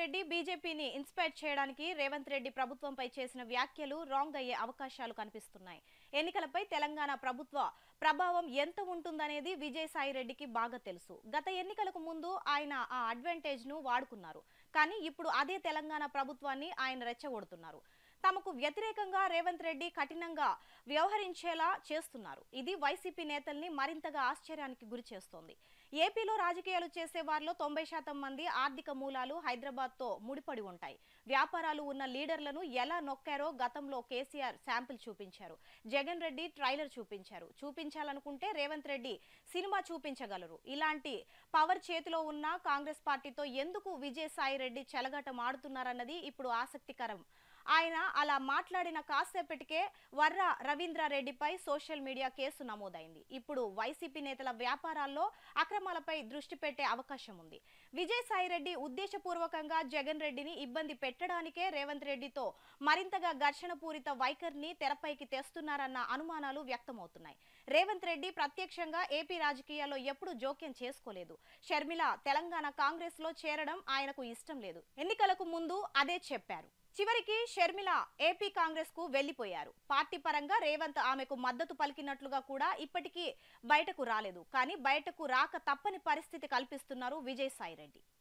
రెడ్డి బీజేపీని ఇన్స్పైర్ చేయడానికి రేవంత్ రెడ్డి ప్రభుత్వంపై చేసిన వ్యాఖ్యలు రాంగ్ అయ్యే అవకాశాలు కనిపిస్తున్నాయి ఎన్నికలపై తెలంగాణ ప్రభుత్వ ప్రభావం ఎంత ఉంటుందనేది విజయసాయి రెడ్డికి బాగా తెలుసు గత ఎన్నికలకు ముందు ఆయన ఆ అడ్వాంటేజ్ ను వాడుకున్నారు కానీ ఇప్పుడు అదే తెలంగాణ ప్రభుత్వాన్ని ఆయన రెచ్చగొడుతున్నారు తమకు వ్యతిరేకంగా రేవంత్ రెడ్డి కఠినంగా వ్యవహరించేలా చేస్తున్నారు ఇది వైసీపీ నేతల్ని మరింతగా ఆశ్చర్యానికి గురి చేస్తోంది ఏపీలో రాజకీయాలు చేసే వారిలో తొంభై శాతం మంది ఆర్థిక మూలాలు హైదరాబాద్ తో ముడిపడి ఉంటాయి వ్యాపారాలు ఉన్న లీడర్లను ఎలా నొక్కారో గతంలో కేసీఆర్ శాంపిల్ చూపించారు జగన్ రెడ్డి ట్రైలర్ చూపించారు చూపించాలనుకుంటే రేవంత్ రెడ్డి సినిమా చూపించగలరు ఇలాంటి పవర్ చేతిలో ఉన్న కాంగ్రెస్ పార్టీతో ఎందుకు విజయసాయి రెడ్డి చెలగాటం ఆడుతున్నారన్నది ఇప్పుడు ఆసక్తికరం ఆయన అలా మాట్లాడిన కాసేపటికే వర్ర రవీంద్రారెడ్డిపై సోషల్ మీడియా కేసు నమోదైంది ఇప్పుడు వైసీపీ నేతల వ్యాపారాల్లో అక్రమాలపై దృష్టి పెట్టే అవకాశం ఉంది విజయసాయిరెడ్డి ఉద్దేశపూర్వకంగా జగన్ రెడ్డిని ఇబ్బంది పెట్టడానికే రేవంత్ రెడ్డితో మరింతగా ఘర్షణ పూరిత వైఖరిని తెరపైకి తెస్తున్నారన్న అనుమానాలు వ్యక్తమవుతున్నాయి రేవంత్ రెడ్డి ప్రత్యక్షంగా ఏపీ రాజకీయాల్లో ఎప్పుడూ జోక్యం చేసుకోలేదు షర్మిల తెలంగాణ కాంగ్రెస్ లో చేరడం ఆయనకు ఇష్టం లేదు ఎన్నికలకు ముందు అదే చెప్పారు చివరికి షర్మిల ఏపీ కాంగ్రెస్ కు వెళ్లిపోయారు పార్టీ పరంగా రేవంత్ ఆమెకు మద్దతు పలికినట్లుగా కూడా ఇప్పటికీ బయటకు రాలేదు కానీ బయటకు రాక తప్పని పరిస్థితి కల్పిస్తున్నారు విజయసాయిరెడ్డి